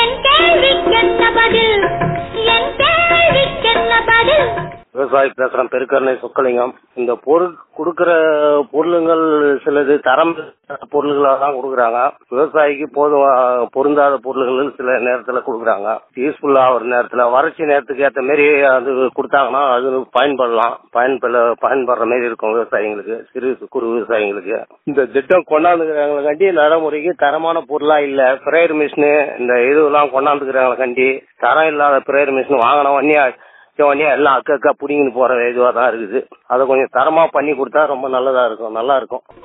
என் கேள்விக்கென்ன பதில் என் கேள்விக்கென்ன பதில் விவசாயி பேசுறேன் பெருக்கரணை சொக்கலிங்கம் இந்த பொருள் கொடுக்கிற பொருளுங்கள் சிலது தரம் இல்லாத பொருள்களா தான் கொடுக்குறாங்க விவசாயிக்கு போதும் பொருந்தாத பொருள்கள் சில நேரத்துல கொடுக்குறாங்க யூஸ்ஃபுல்லா ஒரு நேரத்துல வறட்சி நேரத்துக்கு ஏத்த மாதிரி அது கொடுத்தாங்கன்னா அது பயன்படலாம் பயன்பட பயன்படுற மாதிரி இருக்கும் விவசாயிங்களுக்கு சிறு குறு விவசாயிங்களுக்கு இந்த திட்டம் கொண்டாந்துக்கிறாங்களுக்காண்டி நடைமுறைக்கு தரமான பொருளா இல்ல பிரேயர் மிஷினு இந்த இதுலாம் கொண்டாந்துக்கிறாங்களுக்காண்டி தரம் இல்லாத பிரேயர் மிஷின் வாங்கின உடனே உடனே எல்லாம் அக்கா அக்கா பிடிங்கின்னு போற இதுவா தான் இருக்குது அதை கொஞ்சம் தரமா பண்ணி கொடுத்தா ரொம்ப நல்லதா இருக்கும் நல்லா இருக்கும்